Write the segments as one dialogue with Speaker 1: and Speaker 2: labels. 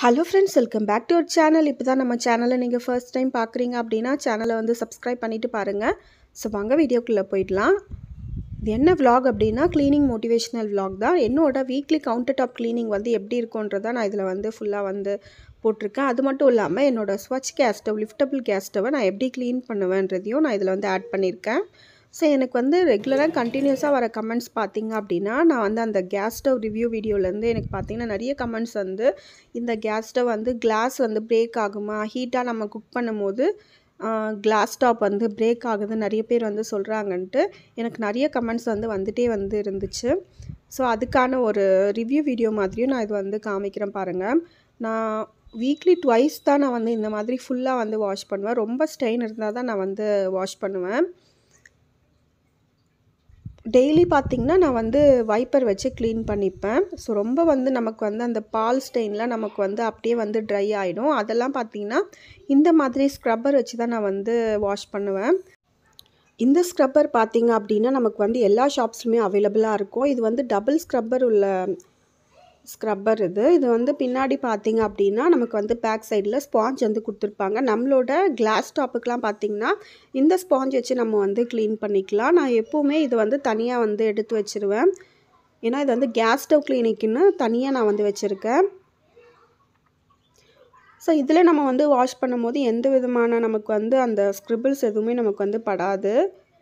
Speaker 1: hello friends welcome back to our channel இப்போ தான் நம்ம சேனலை நீங்கள் ஃபர்ஸ்ட் டைம் பார்க்குறீங்க அப்படின்னா சேனலை வந்து சப்ஸ்கிரைப் பண்ணிவிட்டு பாருங்கள் ஸோ வாங்க வீடியோக்குள்ளே போயிடலாம் இது என்ன vlog அப்படின்னா க்ளீனிங் மோட்டிவேஷனல் vlog தான் என்னோட வீக்லி கவுண்டர் டாப் க்ளீனிங் வந்து எப்படி இருக்குன்றதை நான் இதில் வந்து ஃபுல்லாக வந்து போட்டிருக்கேன் அது மட்டும் இல்லாமல் என்னோட Swach gas stove liftable gas ஸ்டவை நான் எப்படி க்ளீன் பண்ணுவேன்றதையும் நான் இதில் வந்து ஆட் பண்ணியிருக்கேன் ஸோ எனக்கு வந்து ரெகுலராக கண்டினியூஸாக வர கமெண்ட்ஸ் பார்த்தீங்க அப்படின்னா நான் வந்து அந்த கேஸ் ஸ்டவ் ரிவ்யூ வீடியோலேருந்து எனக்கு பார்த்தீங்கன்னா நிறைய கமெண்ட்ஸ் வந்து இந்த கேஸ் ஸ்டவ் வந்து கிளாஸ் வந்து பிரேக் ஆகுமா ஹீட்டாக நம்ம குக் பண்ணும்போது கிளாஸ் டாப் வந்து பிரேக் ஆகுது நிறைய பேர் வந்து சொல்கிறாங்கன்ட்டு எனக்கு நிறைய கமெண்ட்ஸ் வந்து வந்துட்டே வந்து இருந்துச்சு ஸோ அதுக்கான ஒரு ரிவ்யூ வீடியோ மாதிரியும் நான் இது வந்து காமிக்கிறேன் பாருங்கள் நான் வீக்லி ட்வைஸ் தான் நான் வந்து இந்த மாதிரி ஃபுல்லாக வந்து வாஷ் பண்ணுவேன் ரொம்ப ஸ்டெயின் இருந்தால் தான் நான் வந்து வாஷ் பண்ணுவேன் டெய்லி பார்த்திங்கன்னா நான் வந்து வைப்பர் வச்சு க்ளீன் பண்ணிப்பேன் ஸோ ரொம்ப வந்து நமக்கு வந்து அந்த பால் ஸ்டெயின்லாம் நமக்கு வந்து அப்படியே வந்து ட்ரை ஆகிடும் அதெல்லாம் பார்த்திங்கன்னா இந்த மாதிரி ஸ்க்ரப்பர் வச்சு தான் நான் வந்து வாஷ் பண்ணுவேன் இந்த ஸ்க்ரப்பர் பார்த்திங்க அப்படின்னா நமக்கு வந்து எல்லா ஷாப்ஸ்லையுமே அவைலபிளாக இருக்கும் இது வந்து டபுள் ஸ்க்ரப்பர் உள்ள ஸ்க்ரப்பர் இது இது வந்து பின்னாடி பார்த்தீங்க அப்படின்னா நமக்கு வந்து பேக் சைடில் ஸ்பாஞ்ச் வந்து கொடுத்துருப்பாங்க நம்மளோட கிளாஸ் டாப்புக்கெலாம் பார்த்தீங்கன்னா இந்த ஸ்பாஞ்ச் வச்சு நம்ம வந்து க்ளீன் பண்ணிக்கலாம் நான் எப்போவுமே இது வந்து தனியாக வந்து எடுத்து வச்சுருவேன் ஏன்னா இது வந்து கேஸ் ஸ்டவ் கிளீனிக்குன்னு தனியாக நான் வந்து வச்சுருக்கேன் ஸோ இதில் நம்ம வந்து வாஷ் பண்ணும்போது எந்த விதமான நமக்கு வந்து அந்த ஸ்க்ரிபிள்ஸ் எதுவுமே நமக்கு வந்து படாது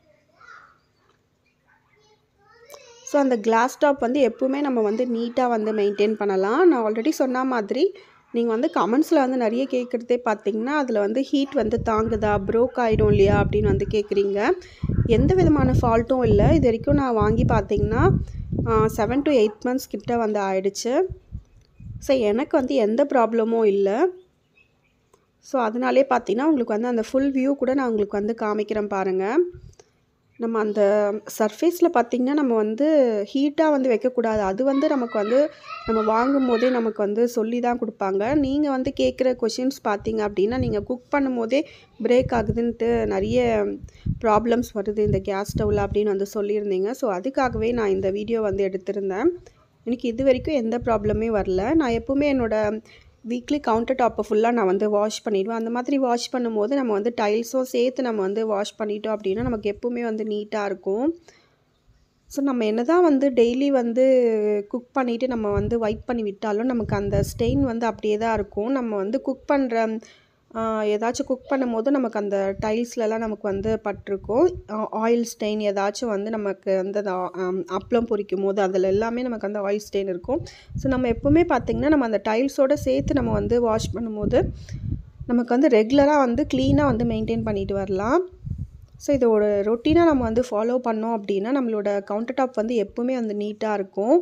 Speaker 1: ஸோ அந்த கிளாஸ் டாப் வந்து எப்பவுமே நம்ம வந்து நீட்டாக வந்து மெயின்டைன் பண்ணலாம் நான் ஆல்ரெடி சொன்ன மாதிரி நீங்கள் வந்து கமெண்ட்ஸில் வந்து நிறைய கேட்குறதே பார்த்தீங்கன்னா அதில் வந்து ஹீட் வந்து தாங்குதா ப்ரோக் ஆகிடும் இல்லையா அப்படின்னு வந்து கேட்குறீங்க எந்த விதமான ஃபால்ட்டும் இல்லை இது வரைக்கும் நான் வாங்கி பார்த்தீங்கன்னா செவன் டு எயிட் மந்த்ஸ் கிட்ட வந்து ஆயிடுச்சு ஸோ எனக்கு வந்து எந்த ப்ராப்ளமும் இல்லை ஸோ அதனாலே பார்த்தீங்கன்னா உங்களுக்கு வந்து அந்த ஃபுல் வியூ கூட நான் உங்களுக்கு வந்து காமிக்கிறேன் பாருங்கள் நம்ம அந்த சர்ஃபேஸில் பார்த்திங்கன்னா நம்ம வந்து ஹீட்டாக வந்து வைக்கக்கூடாது அது வந்து நமக்கு வந்து நம்ம வாங்கும் போதே நமக்கு வந்து சொல்லி தான் கொடுப்பாங்க நீங்கள் வந்து கேட்குற கொஷின்ஸ் பார்த்தீங்க அப்படின்னா நீங்கள் குக் பண்ணும் போதே பிரேக் ஆகுதுன்ட்டு நிறைய ப்ராப்ளம்ஸ் வருது இந்த கேஸ் ஸ்டவ்வில் அப்படின்னு வந்து சொல்லியிருந்தீங்க ஸோ அதுக்காகவே நான் இந்த வீடியோ வந்து எடுத்திருந்தேன் எனக்கு இது வரைக்கும் எந்த ப்ராப்ளமே வரல நான் எப்போவுமே என்னோடய வீக்லி கவுண்டர் டாப்பை ஃபுல்லாக நான் வந்து வாஷ் பண்ணிடுவேன் அந்த மாதிரி வாஷ் பண்ணும்போது நம்ம வந்து டைல்ஸும் சேர்த்து நம்ம வந்து வாஷ் பண்ணிட்டோம் அப்படின்னா நமக்கு எப்போவுமே வந்து நீட்டாக இருக்கும் ஸோ நம்ம என்ன தான் வந்து டெய்லி வந்து குக் பண்ணிவிட்டு நம்ம வந்து வைப் பண்ணி விட்டாலும் நமக்கு அந்த ஸ்டெயின் வந்து அப்படியே தான் இருக்கும் நம்ம வந்து குக் பண்ணுற ஏதாச்சும் குக் பண்ணும்போது நமக்கு அந்த டைல்ஸ்லலாம் நமக்கு வந்து பட்டிருக்கும் ஆயில் ஸ்டெயின் ஏதாச்சும் வந்து நமக்கு வந்து அந்த அப்பளம் பொரிக்கும் போது அதில் எல்லாமே நமக்கு அந்த ஆயில் ஸ்டெயின் இருக்கும் ஸோ நம்ம எப்போவுமே பார்த்திங்கன்னா நம்ம அந்த டைல்ஸோடு சேர்த்து நம்ம வந்து வாஷ் பண்ணும்போது நமக்கு வந்து ரெகுலராக வந்து க்ளீனாக வந்து மெயின்டைன் பண்ணிட்டு வரலாம் ஸோ இதை ஒரு ரொட்டீனாக நம்ம வந்து ஃபாலோ பண்ணோம் அப்படின்னா நம்மளோட கவுண்டர் டாப் வந்து எப்போவுமே வந்து நீட்டாக இருக்கும்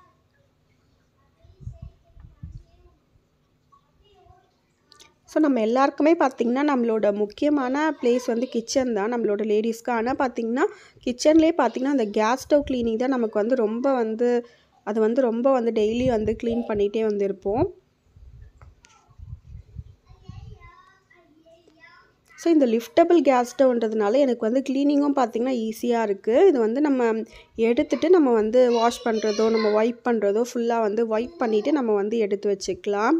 Speaker 1: ஸோ நம்ம எல்லாருக்குமே பார்த்திங்கன்னா நம்மளோட முக்கியமான பிளேஸ் வந்து கிச்சன் தான் நம்மளோட லேடிஸ்க்கு ஆனால் பார்த்திங்கன்னா கிச்சன்லேயே பார்த்திங்கன்னா அந்த கேஸ் ஸ்டவ் க்ளீனிங் தான் நமக்கு வந்து ரொம்ப வந்து அது வந்து ரொம்ப வந்து டெய்லி வந்து க்ளீன் பண்ணிகிட்டே வந்து இருப்போம் ஸோ இந்த லிஃப்டபிள் கேஸ் ஸ்டவ்ன்றதுனால எனக்கு வந்து க்ளீனிங்கும் பார்த்திங்கன்னா ஈஸியாக இருக்குது இது வந்து நம்ம எடுத்துகிட்டு நம்ம வந்து வாஷ் பண்ணுறதோ நம்ம வைப் பண்ணுறதோ ஃபுல்லாக வந்து வைப் பண்ணிவிட்டு நம்ம வந்து எடுத்து வச்சுக்கலாம்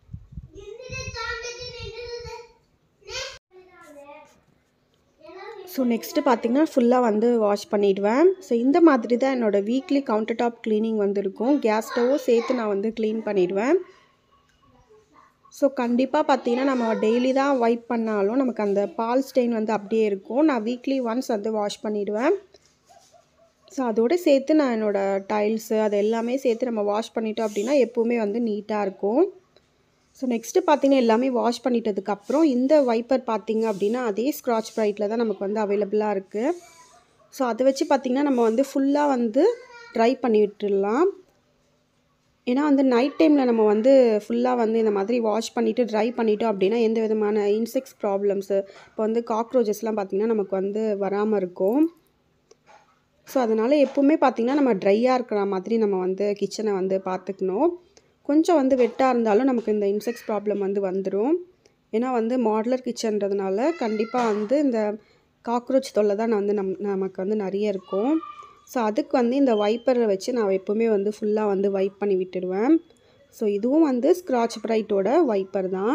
Speaker 1: ஸோ நெக்ஸ்ட்டு பார்த்திங்கன்னா ஃபுல்லாக வந்து வாஷ் பண்ணிவிடுவேன் ஸோ இந்த மாதிரி தான் என்னோடய வீக்லி கவுண்டர் டாப் க்ளீனிங் வந்து இருக்கும் கேஸ் ஸ்டவ்வும் சேர்த்து நான் வந்து க்ளீன் பண்ணிவிடுவேன் ஸோ கண்டிப்பாக பார்த்தீங்கன்னா நம்ம டெய்லி தான் வைப் பண்ணாலும் நமக்கு அந்த பால் ஸ்டெயின் வந்து அப்படியே இருக்கும் நான் வீக்லி ஒன்ஸ் வந்து வாஷ் பண்ணிவிடுவேன் ஸோ அதோடு சேர்த்து நான் என்னோடய டைல்ஸு அது எல்லாமே சேர்த்து நம்ம வாஷ் பண்ணிட்டோம் அப்படின்னா எப்போவுமே வந்து நீட்டாக இருக்கும் ஸோ நெக்ஸ்ட்டு பார்த்தீங்கன்னா எல்லாமே வாஷ் பண்ணிட்டதுக்கப்புறம் இந்த வைப்பர் பார்த்திங்க அப்படின்னா அதே ஸ்க்ராட்ச் ப்ரைட்டில் தான் நமக்கு வந்து அவைலபிளாக இருக்குது ஸோ அதை வச்சு பார்த்திங்கன்னா நம்ம வந்து ஃபுல்லாக வந்து ட்ரை பண்ணி விட்டுடலாம் ஏன்னா வந்து நைட் டைமில் நம்ம வந்து ஃபுல்லாக வந்து இந்த மாதிரி வாஷ் பண்ணிவிட்டு ட்ரை பண்ணிட்டோம் அப்படின்னா எந்த விதமான இன்செக்ட்ஸ் ப்ராப்ளம்ஸு இப்போ வந்து காக்ரோச்சஸ்லாம் பார்த்திங்கன்னா நமக்கு வந்து வராமல் இருக்கும் ஸோ அதனால் எப்போவுமே பார்த்திங்கன்னா நம்ம ட்ரையாக இருக்கிற மாதிரி நம்ம வந்து கிச்சனை வந்து பார்த்துக்கணும் கொஞ்சம் வந்து வெட்டாக இருந்தாலும் நமக்கு இந்த இன்செக்ட்ஸ் ப்ராப்ளம் வந்து வந்துடும் ஏன்னா வந்து மாடலர் கிச்சன்றதுனால கண்டிப்பாக வந்து இந்த காக்ரோச் தொல்லை தான் வந்து நம் நமக்கு வந்து நிறைய இருக்கும் ஸோ அதுக்கு வந்து இந்த வைப்பரை வச்சு நான் எப்போவுமே வந்து ஃபுல்லாக வந்து வைப் பண்ணி விட்டுடுவேன் ஸோ இதுவும் வந்து ஸ்க்ராட்ச் ப்ரைட்டோட வைப்பர் தான்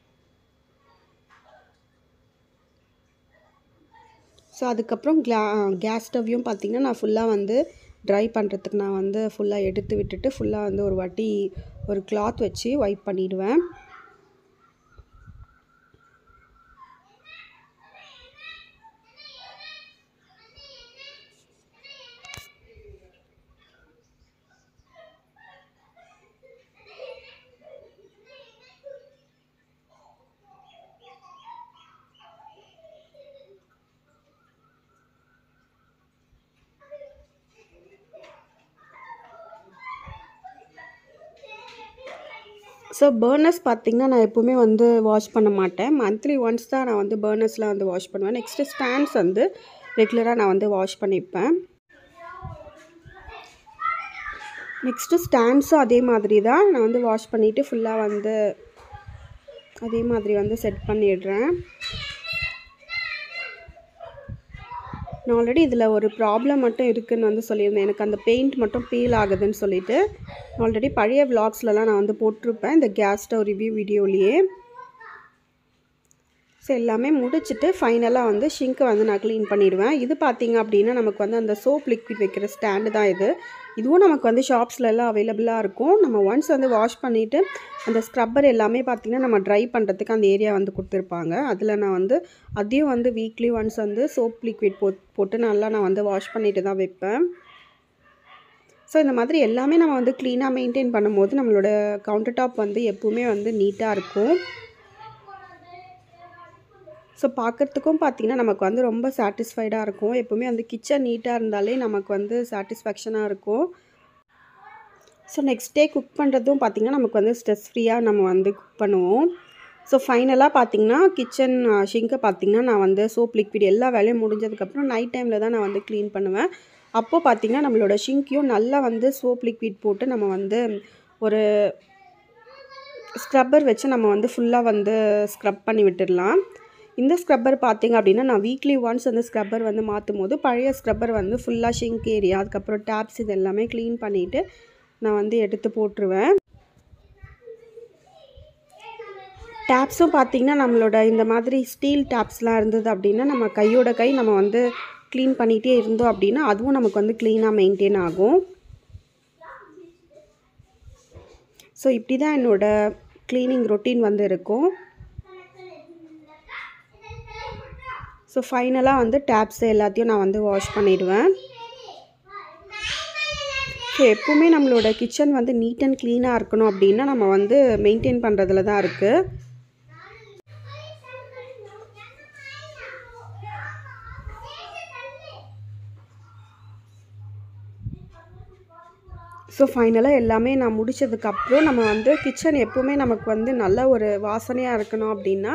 Speaker 1: ஸோ அதுக்கப்புறம் கிளா கேஸ் ஸ்டவ்வையும் பார்த்திங்கன்னா நான் ஃபுல்லாக வந்து ட்ரை பண்ணுறதுக்கு நான் வந்து ஃபுல்லாக எடுத்து விட்டுட்டு ஃபுல்லாக வந்து ஒரு வாட்டி ஒரு கிளாத் வச்சு வைப் பண்ணிடுவேன் ஸோ பர்னர்ஸ் பார்த்திங்கன்னா நான் எப்போவுமே வந்து வாஷ் பண்ண மாட்டேன் மந்த்லி ஒன்ஸ் தான் நான் வந்து பர்னர்ஸில் வந்து வாஷ் பண்ணுவேன் நெக்ஸ்ட்டு ஸ்டாண்ட்ஸ் வந்து ரெகுலராக நான் வந்து வாஷ் பண்ணிப்பேன் நெக்ஸ்ட்டு ஸ்டாண்ட்ஸும் அதே மாதிரி தான் நான் வந்து வாஷ் பண்ணிவிட்டு ஃபுல்லாக வந்து அதே மாதிரி வந்து செட் பண்ணிடுறேன் நான் ஆல்ரெடி இதில் ஒரு ப்ராப்ளம் மட்டும் இருக்குதுன்னு வந்து சொல்லியிருந்தேன் எனக்கு அந்த பெயிண்ட் மட்டும் பீல் ஆகுதுன்னு சொல்லிட்டு ஆல்ரெடி பழைய விலாக்ஸ்லலாம் நான் வந்து போட்டிருப்பேன் இந்த கேஸ் ஸ்டவ் ரிவ்யூ வீடியோலேயே ஸோ எல்லாமே முடிச்சுட்டு ஃபைனலாக வந்து ஷிங்க்கை வந்து நான் க்ளீன் பண்ணிடுவேன் இது பார்த்திங்க அப்படின்னா நமக்கு வந்து அந்த சோப் லிக்விட் வைக்கிற ஸ்டாண்டு தான் இது இதுவும் நமக்கு வந்து ஷாப்ஸ்லலாம் அவைலபிளாக இருக்கும் நம்ம ஒன்ஸ் வந்து வாஷ் பண்ணிவிட்டு அந்த ஸ்க்ரப்பர் எல்லாமே பார்த்திங்கன்னா நம்ம ட்ரை பண்ணுறதுக்கு அந்த ஏரியா வந்து கொடுத்துருப்பாங்க அதில் நான் வந்து அதையும் வந்து வீக்லி ஒன்ஸ் வந்து சோப் லிக்விட் போட் போட்டு நல்லா நான் வந்து வாஷ் பண்ணிட்டு தான் வைப்பேன் ஸோ இந்த மாதிரி எல்லாமே நம்ம வந்து க்ளீனாக மெயின்டைன் பண்ணும்போது நம்மளோட கவுண்டர் டாப் வந்து எப்பவுமே வந்து நீட்டாக இருக்கும் ஸோ பார்க்குறதுக்கும் பார்த்திங்கன்னா நமக்கு வந்து ரொம்ப சாட்டிஸ்ஃபைடாக இருக்கும் எப்போவுமே வந்து கிச்சன் நீட்டாக இருந்தாலே நமக்கு வந்து சாட்டிஸ்ஃபேக்ஷனாக இருக்கும் ஸோ நெக்ஸ்ட் டே குக் பண்ணுறதும் பார்த்திங்கன்னா நமக்கு வந்து ஸ்ட்ரெஸ் ஃப்ரீயாக நம்ம வந்து குக் பண்ணுவோம் ஸோ ஃபைனலாக பார்த்திங்கன்னா கிச்சன் ஷிங்கை பார்த்திங்கன்னா நான் வந்து சோப் லிக்விட் எல்லா வேலையும் முடிஞ்சதுக்கப்புறம் நைட் டைமில் தான் நான் வந்து க்ளீன் பண்ணுவேன் அப்போது பார்த்திங்கன்னா நம்மளோட ஷிங்க்கையும் நல்லா வந்து சோப் லிக்விட் போட்டு நம்ம வந்து ஒரு ஸ்க்ரப்பர் வச்சு நம்ம வந்து ஃபுல்லாக வந்து ஸ்க்ரப் பண்ணி விட்டுடலாம் இந்த ஸ்க்ரப்பர் பார்த்திங்க அப்படின்னா நான் வீக்லி ஒன்ஸ் வந்து ஸ்க்ரப்பர் வந்து மாற்றும் போது பழைய ஸ்க்ரப்பர் வந்து ஃபுல்லாக ஷிங்க் ஏரியா அதுக்கப்புறம் டேப்ஸ் இது எல்லாமே க்ளீன் பண்ணிவிட்டு நான் வந்து எடுத்து போட்டுருவேன் டேப்ஸும் பார்த்திங்கன்னா நம்மளோட இந்த மாதிரி ஸ்டீல் டேப்ஸ்லாம் இருந்தது அப்படின்னா நம்ம கையோட கை நம்ம வந்து க்ளீன் பண்ணிகிட்டே இருந்தோம் அப்படின்னா அதுவும் நமக்கு வந்து க்ளீனாக மெயின்டைன் ஆகும் ஸோ இப்படி தான் என்னோடய க்ளீனிங் ரொட்டீன் வந்து இருக்கும் ஸோ ஃபைனலாக வந்து டேப்ஸ் எல்லாத்தையும் நான் வந்து வாஷ் பண்ணிடுவேன் ஸோ எப்போவுமே நம்மளோட கிச்சன் வந்து நீட் அண்ட் க்ளீனாக இருக்கணும் அப்படின்னா நம்ம வந்து மெயின்டைன் பண்ணுறதுல தான் இருக்குது ஸோ ஃபைனலாக எல்லாமே நான் முடித்ததுக்கப்புறம் நம்ம வந்து கிச்சன் எப்போவுமே நமக்கு வந்து நல்ல ஒரு வாசனையாக இருக்கணும் அப்படின்னா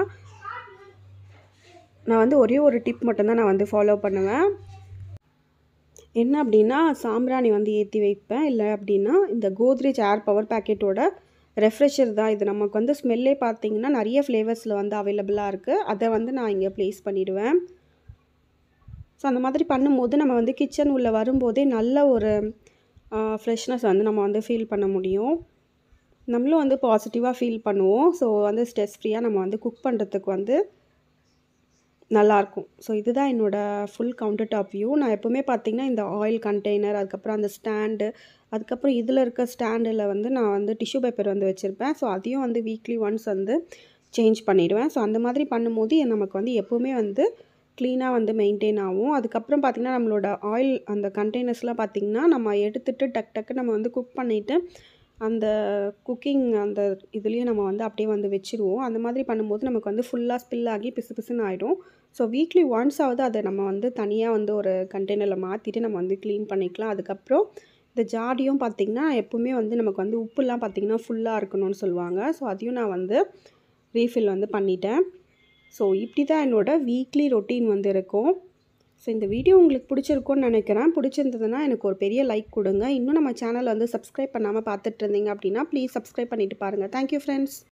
Speaker 1: நான் வந்து ஒரே ஒரு டிப் மட்டும்தான் நான் வந்து ஃபாலோ பண்ணுவேன் என்ன அப்படின்னா சாம்பிராணி வந்து ஏற்றி வைப்பேன் இல்லை அப்படின்னா இந்த கோத்ரேஜ் ஏர் பவர் பேக்கெட்டோட ரெஃப்ரெஷர் தான் இது நமக்கு வந்து ஸ்மெல்லே பார்த்தீங்கன்னா நிறைய ஃப்ளேவர்ஸில் வந்து அவைலபிளாக இருக்குது அதை வந்து நான் இங்கே ப்ளேஸ் பண்ணிவிடுவேன் ஸோ அந்த மாதிரி பண்ணும்போது நம்ம வந்து கிச்சன் உள்ளே வரும்போதே நல்ல ஒரு ஃப்ரெஷ்னஸ் வந்து நம்ம வந்து ஃபீல் பண்ண முடியும் நம்மளும் வந்து பாசிட்டிவாக ஃபீல் பண்ணுவோம் ஸோ வந்து ஸ்ட்ரெஸ் ஃப்ரீயாக நம்ம வந்து குக் பண்ணுறதுக்கு வந்து நல்லாயிருக்கும் ஸோ இதுதான் என்னோடய ஃபுல் கவுண்டர் டாப் வியூ நான் எப்போவுமே பார்த்திங்கன்னா இந்த ஆயில் கண்டெய்னர் அதுக்கப்புறம் அந்த ஸ்டாண்டு அதுக்கப்புறம் இதில் இருக்க ஸ்டாண்டில் வந்து நான் வந்து டிஷ்யூ பேப்பர் வந்து வச்சுருப்பேன் ஸோ அதையும் வந்து வீக்லி ஒன்ஸ் வந்து சேஞ்ச் பண்ணிவிடுவேன் ஸோ அந்த மாதிரி பண்ணும்போது நமக்கு வந்து எப்போவுமே வந்து க்ளீனாக வந்து மெயின்டைன் ஆகும் அதுக்கப்புறம் பார்த்திங்கன்னா நம்மளோட ஆயில் அந்த கண்டெய்னர்ஸ்லாம் பார்த்திங்கன்னா நம்ம எடுத்துகிட்டு டக் டக்கு நம்ம வந்து குக் பண்ணிவிட்டு அந்த குக்கிங் அந்த இதுலேயும் நம்ம வந்து அப்படியே வந்து வச்சுருவோம் அந்த மாதிரி பண்ணும்போது நமக்கு வந்து ஃபுல்லாக ஸ்பில் ஆகி பிசு பிசுன்னு ஆகிடும் ஸோ வீக்லி ஒன்ஸ் ஆகுது அதை நம்ம வந்து தனியாக வந்து ஒரு கண்டெய்னரில் மாற்றிட்டு நம்ம வந்து க்ளீன் பண்ணிக்கலாம் அதுக்கப்புறம் இந்த ஜாடியும் பார்த்திங்கன்னா எப்போவுமே வந்து நமக்கு வந்து உப்புலாம் பார்த்திங்கன்னா ஃபுல்லாக இருக்கணும்னு சொல்லுவாங்க ஸோ அதையும் நான் வந்து ரீஃபில் வந்து பண்ணிட்டேன் ஸோ இப்படி தான் என்னோடய வீக்லி ரொட்டீன் வந்து இருக்கும் ஸோ இந்த வீடியோ உங்களுக்கு பிடிச்சிருக்கும்னு நினைக்கிறேன் பிடிச்சிருந்ததுன்னா எனக்கு ஒரு பெரிய லைக் கொடுங்க இன்னும் நம்ம சேனல் வந்து சப்ஸ்கிரைப் பண்ணாமல் பார்த்துட்டு இருந்தீங்க அப்படின்னா ப்ளீஸ் சப்ஸ்கிரைப் பண்ணிவிட்டு பாருங்கள் தேங்க்யூ ஃப்ரெண்ட்ஸ்